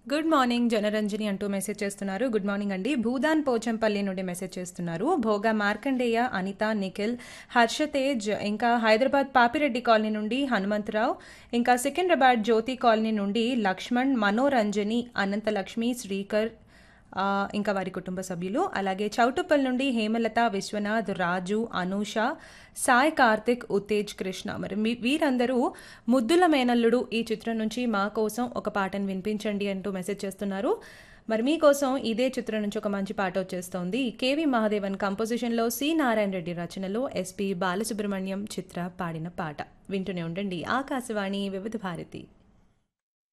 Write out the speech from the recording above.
good morning Janaranjani అంటూ message చేస్తున్నారు good morning అండి భూదాన్ పోచంపల్లి నుండి మెసేజ్ చేస్తున్నారు భోగా మార్కండేయ అనిత నిఖిల్ హర్షతేజ్ ఇంకా హైదరాబాద్ పాపిరెడ్డి కాలనీ నుండి హనుమంతరావు ఇంకా సికింద్రాబాద్ జ్యోతి కాలనీ నుండి లక్ష్మణ్ మనోరంజని అనంతలక్ష్మి శ్రీకర్ ఆ, ఇంకా వారి కుటుంబ సభ్యులు అలాగే చౌటుప్పల్ నుండి హేమలత విశ్వనాథ్ రాజు అనూష సాయి కార్తిక్ ఉత్తేజ్ కృష్ణ మరి మీ వీరందరూ ముద్దుల మేనల్లుడు ఈ చిత్రం నుంచి మా కోసం ఒక పాటను వినిపించండి అంటూ మెసేజ్ చేస్తున్నారు మరి మీకోసం ఇదే చిత్రం నుంచి ఒక మంచి పాట వచ్చేస్తోంది కేవి మహాదేవన్ కంపోజిషన్లో సి నారాయణ రెడ్డి రచనలో ఎస్పి బాలసుబ్రహ్మణ్యం చిత్ర పాడిన పాట వింటూనే ఉండండి ఆకాశవాణి వివిధ భారతి